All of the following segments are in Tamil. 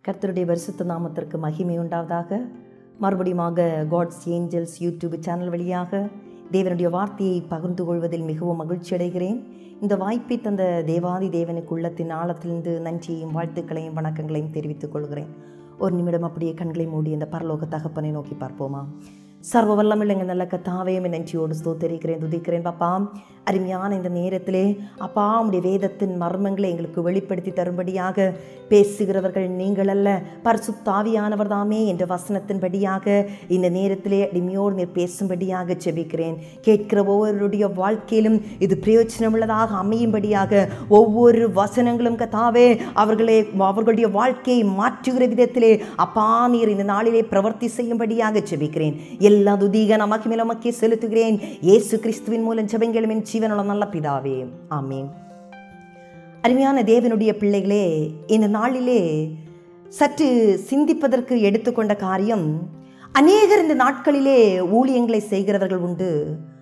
கர்த்தருடைய பரிசுத்த நாமத்திற்கு மகிமை உண்டாவதாக மறுபடியுமாக காட்ஸ் ஏஞ்சல்ஸ் யூடியூப் சேனல் வழியாக தேவனுடைய வார்த்தையை பகிர்ந்து கொள்வதில் மிகவும் மகிழ்ச்சி அடைகிறேன் இந்த வாய்ப்பை தந்த தேவாதி தேவனுக்கு உள்ளத்தின் ஆழத்திலிருந்து நன்றியையும் வாழ்த்துக்களையும் வணக்கங்களையும் தெரிவித்துக் கொள்கிறேன் ஒரு நிமிடம் அப்படியே கண்களை மூடி இந்த பரலோக தகப்பனை நோக்கி பார்ப்போமா சர்வ வல்லமில்லைங்க நல்ல கத்தாவையும் நன்றியோடு ஸ்தோத்தரிக்கிறேன் துதிக்கிறேன் பாப்பா அருமையான இந்த நேரத்திலே அப்பா உடைய வேதத்தின் மர்மங்களை எங்களுக்கு வெளிப்படுத்தி தரும்படியாக பேசுகிறவர்கள் நீங்கள் அல்ல பரிசுத்தாவியானவர் தாமே என்ற வசனத்தின்படியாக இந்த நேரத்திலே அடிமையோடு நீர் பேசும்படியாக செபிக்கிறேன் கேட்கிற ஒவ்வொருடைய வாழ்க்கையிலும் இது பிரயோஜனமுள்ளதாக அமையும்படியாக ஒவ்வொரு வசனங்களும் கத்தாவே அவர்களே அவர்களுடைய வாழ்க்கையை மாற்றுகிற விதத்திலே அப்பா நீர் இந்த நாளிலே பிரவர்த்தி செய்யும்படியாக செபிக்கிறேன் எல்லா துதிக நமக்கு மேலமக்கே செலுத்துகிறேன் இயேசு கிறிஸ்துவின் மூலம் ஜெபங்களும் என் ஜீவனுள்ள நல்ல பிதாவே ஆமீன் அருமையான தேவனுடைய பிள்ளைகளே இந்த நாளிலே சற்று சிந்திப்பதற்கு எடுத்துக்கொண்ட காரியம் அநேகர் இந்த நாட்களிலே ஊழியங்களை செய்கிறவர்கள் உண்டு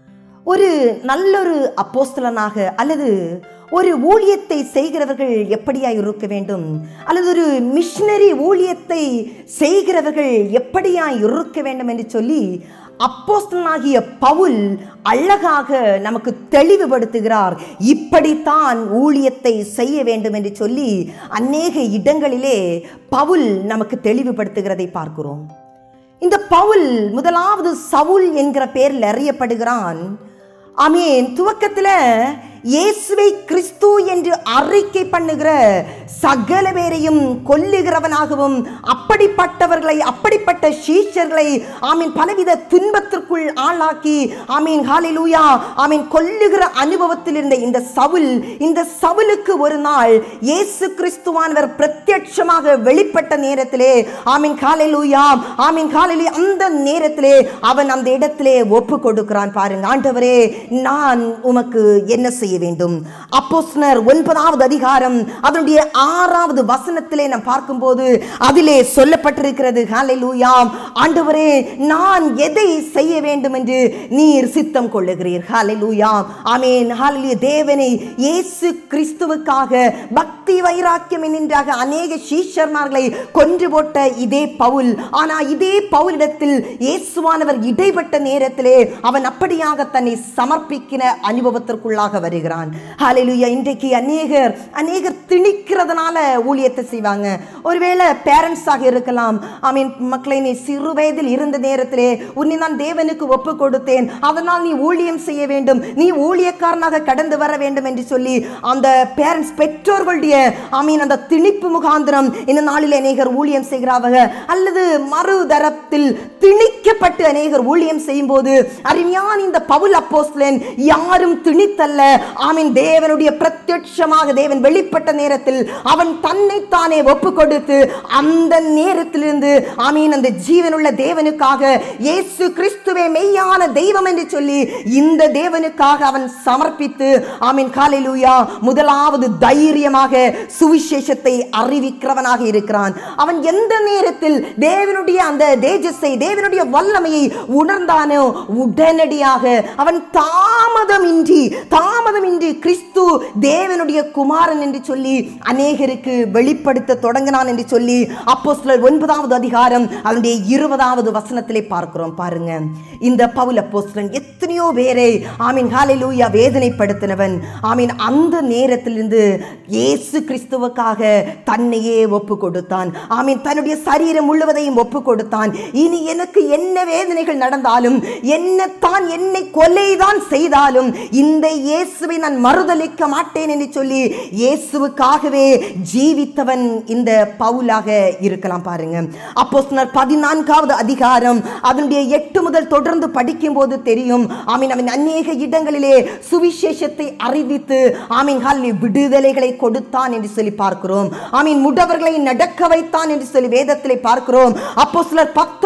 ஒரு நல்லொரு அப்போஸ்தலனாக அல்லது ஒரு ஊழியத்தை செய்கிறவர்கள் எப்படியா இருக்க வேண்டும் அல்லது ஒரு மிஷினரி ஊழியத்தை செய்கிறவர்கள் எப்படியா இருக்க வேண்டும் என்று சொல்லி அப்போஸ்தலனாகிய பவுல் அழகாக நமக்கு தெளிவுபடுத்துகிறார் இப்படித்தான் ஊழியத்தை செய்ய வேண்டும் என்று சொல்லி அநேக இடங்களிலே பவுல் நமக்கு தெளிவுபடுத்துகிறதை பார்க்கிறோம் இந்த பவுல் முதலாவது சவுல் என்கிற பெயரில் அறியப்படுகிறான் ஆமீன் துவக்கத்தில் இயேசுவை கிறிஸ்து என்று அறிக்கை பண்ணுகிற சகல பேரையும் கொல்லுகிறவனாகவும் அப்படிப்பட்டவர்களை அப்படிப்பட்ட சீஷர்களை ஆமீன் பலவித துன்பத்திற்குள் ஆளாக்கி ஆமீன் ஹாலிலூயா ஆமீன் கொல்லுகிற அனுபவத்தில் இருந்த இந்த சவுல் இந்த சவுலுக்கு ஒரு நாள் இயேசு கிறிஸ்துவானவர் பிரத்யட்சமாக வெளிப்பட்ட நேரத்திலே ஆமீன் காலையிலூயா ஆமீன் காலையிலே அந்த நேரத்திலே அவன் அந்த இடத்திலே ஒப்பு கொடுக்கிறான் பாருங்க ஆண்டவரே நான் உமக்கு என்ன செய்ய வேண்டும் அப்போஸ்னர் ஒன்பதாவது அதிகாரம் அதனுடைய ஆறாவது வசனத்திலே நாம் பார்க்கும்போது அதிலே சொல்லப்பட்டிருக்கிறது ஹalleluya ஆண்டவரே நான் எதை செய்ய வேண்டும் என்று நீர் சித்தம் கொள்ளுகிறீர் ஹalleluya ஆமென் ஹalleluya தேவனை இயேசு கிறிஸ்துவுக்காக பக்தி வைராக்கியம் என்கின்றாக அநேக சீஷர்மார்களை கொன்று போட்ட இதே பவுல் ஆனா இதே பவுலிடத்தில் இயேசுவானவர் இடைப்பட்ட நேரத்திலே அவன் அப்படியாக தன்னை சமர்ப்பிக்கிற அனுபவத்திற்குள்ளாக வருகிறான் ஹalleluya இன்றைக்கு அநேகர் அநேகர் திணிக்கிறதுனால ஊழியத்தை செய்வாங்க ஒருவேளை பேரண்ட்ஸாக இருக்கலாம் ஐ மீன் மக்களை நீ சிறு வயதில் இருந்த நேரத்திலே உன்னை நான் தேவனுக்கு ஒப்பு கொடுத்தேன் அதனால் நீ ஊழியம் செய்ய வேண்டும் நீ ஊழியக்காரனாக கடந்து வர வேண்டும் என்று சொல்லி அந்த பேரண்ட்ஸ் பெற்றோர்களுடைய ஐ மீன் அந்த திணிப்பு முகாந்திரம் இந்த நாளில் அநேகர் ஊழியம் செய்கிறாங்க அல்லது மறுதரத்தில் திணிக்கப்பட்டு அநேகர் ஊழியம் செய்யும் போது அருமையான இந்த பவுல் அப்போஸ்லன் யாரும் திணித்தல்ல ஆமீன் தேவனுடைய பிரத்யட்சமாக தேவன் வெளிப்பட்ட நேரத்தில் அவன் தன்னைத்தானே ஒப்பு கொடுத்து அந்த நேரத்திலிருந்து ஆமீன் அந்த ஜீவனுள்ள தேவனுக்காக இயேசு கிறிஸ்துவே மெய்யான தெய்வம் என்று சொல்லி இந்த தேவனுக்காக அவன் சமர்ப்பித்து ஆமீன் காலையிலூயா முதலாவது தைரியமாக சுவிசேஷத்தை அறிவிக்கிறவனாக இருக்கிறான் அவன் எந்த நேரத்தில் தேவனுடைய அந்த தேஜஸை தேவனுடைய வல்லமையை உணர்ந்தானோ உடனடியாக அவன் தாமதமின்றி தாமதமின்றி கிறிஸ்து தேவனுடைய குமாரன் என்று சொல்லி அநேகருக்கு வெளிப்படுத்த தொடங்கினான் என்று சொல்லி அப்போ சிலர் ஒன்பதாவது அதிகாரம் அதனுடைய இருபதாவது வசனத்திலே பார்க்கிறோம் பாருங்க இந்த பவுல் அப்போஸ்தலன் எத்தனையோ பேரை ஆமீன் ஹalleluya வேதனைப்படுத்தினவன் ஆமீன் அந்த நேரத்திலிருந்து இயேசு கிறிஸ்துவுக்காக தன்னையே ஒப்பு கொடுத்தான் ஆமீன் தன்னுடைய சரீரம் முழுவதையும் ஒப்பு கொடுத்தான் இனி எனக்கு என்ன வேதனைகள் நடந்தாலும் என்னத்தான் என்னை கொலைதான் செய்தாலும் இந்த இயேசுவை நான் மறுதலிக்க மாட்டேன் என்று சொல்லி இயேசுவுக்காகவே ஜீவித்தவன் இந்த பவுலாக இருக்கலாம் பாருங்க அப்போ பதினான்காவது அதிகாரம் அதனுடைய எட்டு முதல் தொடர்ந்து படிக்கும் போது தெரியும் ஆமீன் அவன் அநேக இடங்களிலே சுவிசேஷத்தை அறிவித்து ஆமீன் ஹாலி விடுதலைகளை கொடுத்தான் என்று சொல்லி பார்க்கிறோம் ஆமீன் முடவர்களை நடக்க வைத்தான் என்று சொல்லி வேதத்திலே பார்க்கிறோம் அப்போ சிலர் பத்தொன்பதாவது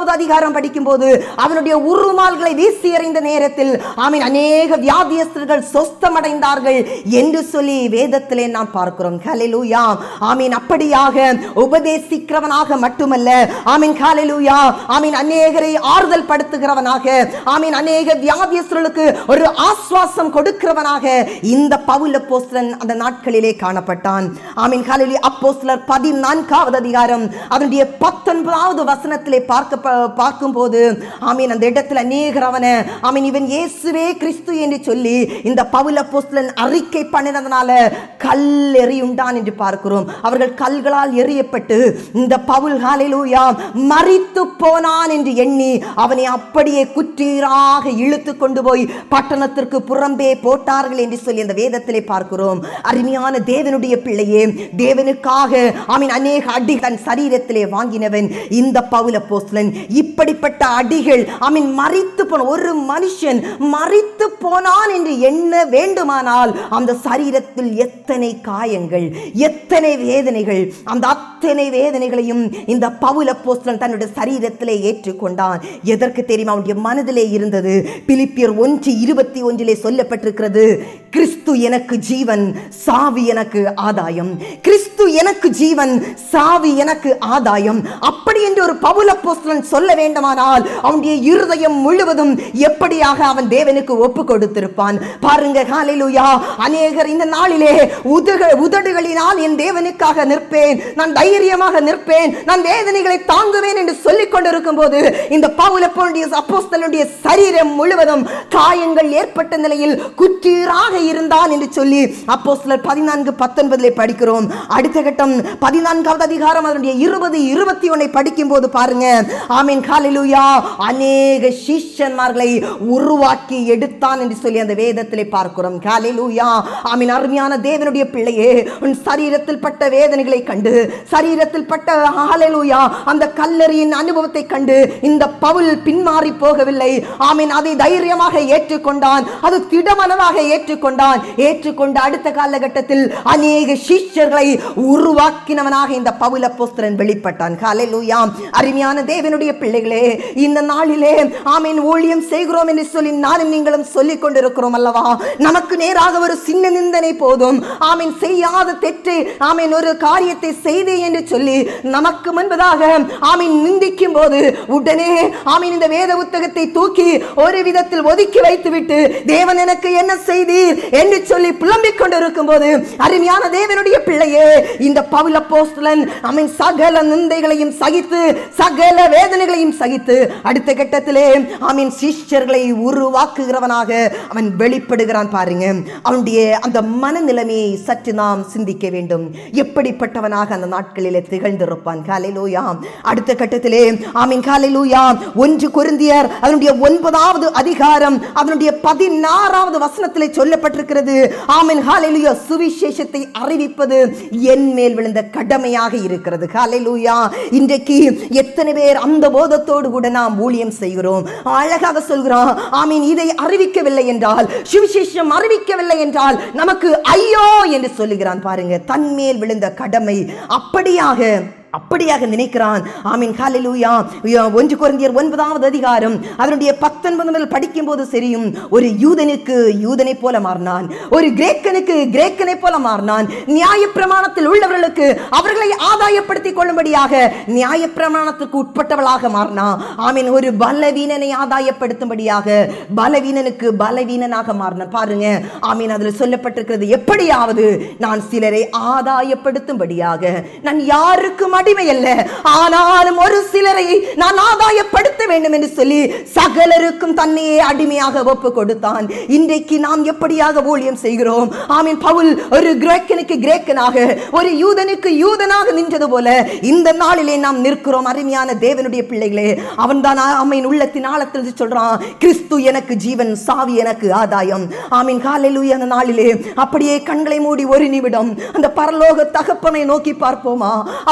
பதிமூன்றாவது அதிகாரம் படிக்கும்போது அவனுடைய உருமால்களை வீசி எறிந்த நேரத்தில் ஆமீன் அநேக வியாதியஸ்தர்கள் சொஸ்தமடைந்தார்கள் என்று சொல்லி வேதத்திலே நாம் பார்க்கிறோம் ஹalleluya ஆமீன் அப்படியாக உபதேசிக்கிறவனாக மட்டுமல்ல ஆமீன் ஹalleluya ஆமீன் அநேகரை ஆறுதல் படுத்துகிறவனாக ஆமீன் அநேக வியாதியஸ்தர்களுக்கு ஒரு ஆஸ்வாசம் கொடுக்கிறவனாக இந்த பவுல் அப்போஸ்தலன் அந்த நாட்களிலே காணப்பட்டான் ஆமீன் ஹalleluya அப்போஸ்தலர் பதினான்காவது அதிகாரம் அதனுடைய பத்தொன்பதாவது வசனத்திலே பார்க்க பார்க்கும்போது ஆமீன் அந்த இடத்துல அநேகர் அவனை ஆமீன் இவன் இயேசுவே கிறிஸ்து என்று சொல்லி இந்த பவுல் அப்போஸ்தலன் அறிக்கை பண்ணினதுனால கல் எறியுண்டான் என்று பார்க்கிறோம் அவர்கள் கல்களால் எறியப்பட்டு இந்த பவுல் ஹalleluya மரித்து போனான் என்று எண்ணி அவனை அப்படியே குற்றீராக இழுத்து கொண்டு போய் பட்டணத்திற்கு புறம்பே போட்டார்கள் என்று சொல்லி அந்த வேதத்திலே பார்க்கிறோம் அருமையான தேவனுடைய பிள்ளையே தேவனுக்காக ஆமீன் அநேக அடி தன் சரீரத்திலே வாங்கினவன் இந்த பவுல போஸ்லன் இப்படிப்பட்ட அடிகள் ஆமீன் மறித்து போன ஒரு மனுஷன் மறித்து போனான் என்று எண்ண வேண்டுமானால் அந்த சரீரத்தில் எத்தனை காயங்கள் எத்தனை வேதனைகள் அந்த அத்தனை வேதனைகளையும் இந்த பவுல போஸ்லன் தன்னுடைய சரீரத்திலே ஏற்றுக்கொண்டான் எதற்கு தெரியுமா அவனுடைய மனதிலே இருந்தது பிலிப்பியர் ஒன்று இருபத்தி ஒன்றிலே சொல்லப்பட்டிருக்கிறது கிறிஸ்து எனக்கு ஜீவன் சாவி எனக்கு ஆதாயம் கிறிஸ்து எனக்கு ஜீவன் சாவி எனக்கு ஆதாயம் அப்படி என்று ஒரு பவுல போஸ்தலன் சொல்ல வேண்டுமானால் அவனுடைய இருதயம் முழுவதும் எப்படியாக அவன் தேவனுக்கு ஒப்பு கொடுத்திருப்பான் பாருங்க ஹalleluya அநேகர் இந்த நாளிலே உதக உதடுகளினால் என் தேவனுக்காக நிற்பேன் நான் தைரியமாக நிற்பேன் நான் வேதனைகளை தாங்குவேன் என்று சொல்லிக் கொண்டிருக்கும் போது இந்த பவுல அப்போஸ்தலனுடைய சரீரம் முழுவதும் காயங்கள் ஏற்பட்ட நிலையில் குற்றீராக இருந்தான் என்று சொல்லி அப்போஸ்தலர் பதினான்கு பத்தொன்பதிலே படிக்கிறோம் அடுத்த கட்டம் பதினான்காவது அதிகாரம் அதனுடைய இருபது இருபத்தி ஒன்னை படிக்கும் போது பாருங்க ஆமீன் காலிலுயா அநேக சீஷன்மார்களை உருவாக்கி எடுத்தான் என்று சொல்லி அந்த வேதத்திலே பார்க்கிறோம் காலிலுயா ஆமீன் அருமையான தேவனுடைய பிள்ளையே உன் சரீரத்தில் பட்ட வேதனைகளை கண்டு சரீரத்தில் பட்ட ஹalleluya அந்த கல்லறியின் அனுபவத்தை கண்டு இந்த பவுல் பின்மாறி போகவில்லை ஆமீன் அதை தைரியமாக ஏற்றுக்கொண்டான் அது திடமனதாக ஏற்றுக்கொண்டான் ஏற்றுக்கொண்ட அடுத்த காலகட்டத்தில் அநேக சிஷ்யர்களை உருவாக்கினவனாக இந்த பவுல போஸ்தரன் வெளிப்பட்டான் ஹalleluya அருமையான தேவனுடைய பிள்ளைகளே இந்த நாளிலே ஆமீன் ஊழியம் செய்கிறோம் என்று சொல்லி நானும் நீங்களும் சொல்லிக் கொண்டிருக்கிறோம் அல்லவா நமக்கு நேராக ஒரு சின்ன நிந்தனை போதும் ஆமீன் செய்யாத தெற்று ஆமீன் ஒரு காரியத்தை செய்தே என்று சொல்லி நமக்கு முன்பதாக ஆமீன் நிந்திக்கும் போது உடனே ஆமீன் இந்த வேத புத்தகத்தை தூக்கி ஒரு விதத்தில் ஒதுக்கி வைத்துவிட்டு தேவன் எனக்கு என்ன செய்தீர் என்று சொல்லி புலம்பிக் கொண்டிருக்கும் போது அருமையான தேவனுடைய பிள்ளையே இந்த பவுல போஸ்தலன் ஆமீன் சகல நிந்தைகளையும் சகித்து சகல வேதனைகளையும் சகித்து அடுத்த கட்டத்திலே ஆமீன் சிஷ்யர்களை உருவாக்குகிறவனாக அவன் வெளிப்படுகிறான் பாருங்க அவனுடைய அந்த மனநிலைமையை சற்று நாம் சிந்திக்க வேண்டும் எப்படிப்பட்டவனாக அந்த நாட்களிலே திகழ்ந்திருப்பான் காலையிலூயா அடுத்த கட்டத்திலே ஆமீன் காலையிலூயா ஒன்று கொருந்தியர் அதனுடைய ஒன்பதாவது அதிகாரம் அதனுடைய பதினாறாவது வசனத்திலே சொல்லப்பட்டிருக்கிறது ஆமீன் காலையிலூயா சுவிசேஷத்தை அறிவிப்பது என் மேல் விழுந்த கடமையாக இருக்கிறது காலையிலூயா இன்றைக்கு எத்தனை பேர் அந்த போதத்தோடு கூட நாம் ஊழியம் செய்கிறோம் அழகாக சொல்கிறோம் ஆமீன் இதை அறிவிக்கவில்லை என்றால் சுவிசேஷம் அறிவிக்கவில்லை என்றால் நமக்கு ஐயோ என்று சொல்லுகிறான் பாருங்க தன்மேல் விழுந்த கடமை அப்படியாக அப்படியாக நினைக்கிறான் ஆமீன் ஹalleluya ஒன்று கொரிந்தியர் ஒன்பதாவது அதிகாரம் அதனுடைய பத்தொன்பது முதல் படிக்கும்போது தெரியும் ஒரு யூதனுக்கு யூதனை போல மாறினான் ஒரு கிரேக்கனுக்கு கிரேக்கனை போல மாறினான் நியாயப்பிரமாணத்தில் உள்ளவர்களுக்கு அவர்களை ஆதாயப்படுத்திக் கொள்ளும்படியாக நியாயப்பிரமாணத்துக்கு உட்பட்டவளாக மாறினான் ஆமீன் ஒரு பலவீனனை ஆதாயப்படுத்தும்படியாக பலவீனனுக்கு பலவீனனாக மாறினான் பாருங்க ஆமீன் அதில் சொல்லப்பட்டிருக்கிறது எப்படியாவது நான் சிலரை ஆதாயப்படுத்தும்படியாக நான் யாருக்கும் அடிமை அல்ல ஆனாலும் ஒரு சிலரை நான் ஆதாயப்படுத்த வேண்டும் என்று சொல்லி சகலருக்கும் தன்னையே அடிமையாக ஒப்பு கொடுத்தான் இன்றைக்கு நாம் எப்படியாக ஊழியம் செய்கிறோம் ஆமீன் பவுல் ஒரு கிரேக்கனுக்கு கிரேக்கனாக ஒரு யூதனுக்கு யூதனாக நின்றது போல இந்த நாளிலே நாம் நிற்கிறோம் அருமையான தேவனுடைய பிள்ளைகளே அவன் தான் ஆமீன் உள்ளத்தின் ஆழத்தில் சொல்றான் கிறிஸ்து எனக்கு ஜீவன் சாவி எனக்கு ஆதாயம் ஆமீன் காலையிலூய அந்த நாளிலே அப்படியே கண்களை மூடி ஒரு நிமிடம் அந்த பரலோக தகப்பனை நோக்கி பார்ப்போமா அப்பா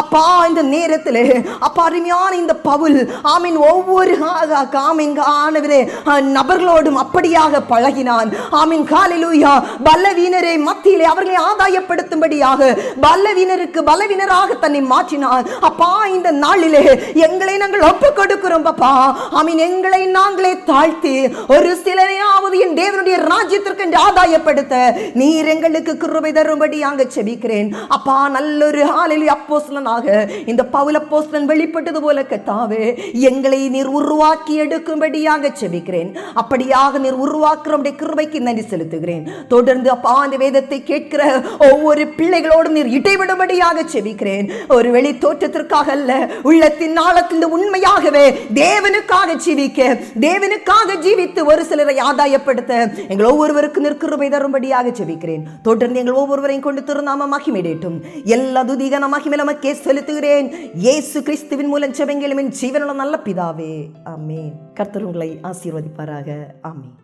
இந்த நேரத்தில் அப்பா அருமையான இந்த பவுல் ஆமீன் ஒவ்வொரு ஆ- ஆமீன் ஆனவரே ஆ, நபர்களோடும் அப்படியாக பழகினான் ஆமீன் காலிலூயா பலவீனரை மத்தியிலே அவர்களை ஆதாயப்படுத்தும்படியாக பலவீனருக்கு பலவீனராக தன்னை மாற்றினான் அப்பா இந்த நாளிலே எங்களை நாங்கள் ஒப்பு கொடுக்கிறோம் பாப்பா ஆமீன் எங்களை நாங்களே தாழ்த்தி ஒரு சிலரையாவது என் தேவனுடைய ராஜ்யத்திற்கு என்று ஆதாயப்படுத்த நீர் எங்களுக்கு கிருபை தரும்படியாக செபிக்கிறேன் அப்பா நல்லொரு ஆளில் அப்போஸ்தலனாக இந்த பவுல் அப்போஸ்தலன் வெளிப்பட்டது போல கத்தாவே எங்களை நீர் உருவாக்கி எடுக்கும்படியாக செபிக்கிறேன் அப்படியாக நீர் உருவாக்குற உம்முடைய கிருபைக்கு நன்றி செலுத்துகிறேன் தொடர்ந்து அப்பா அந்த வேதத்தை கேட்கிற ஒவ்வொரு பிள்ளைகளோடும் நீர் இடைவிடும்படியாக செபிக்கிறேன் ஒரு வெளி தோற்றத்திற்காக அல்ல உள்ளத்தின் ஆழத்தில் உண்மையாகவே தேவனுக்காக ஜீவிக்க தேவனுக்காக ஜீவித்து ஒரு சிலரை ஆதாயப்படுத்த எங்கள் ஒவ்வொருவருக்கும் நிற்கிருபை தரும்படியாக ஜெபிக்கிறேன் தொடர்ந்து எங்கள் ஒவ்வொருவரையும் கொண்டு திருநாம மகிமிடேட்டும் எல்லா துதிகன மகிமை நமக்கே செலுத்துகிறேன் இயேசு கிறிஸ்துவின் மூலம் ஜெபங்களும் ஜீவனுள்ள நல்ல பிதாவே ஆமென் கர்த்தர் உங்களை ஆசீர்வதிப்பாராக ஆமென்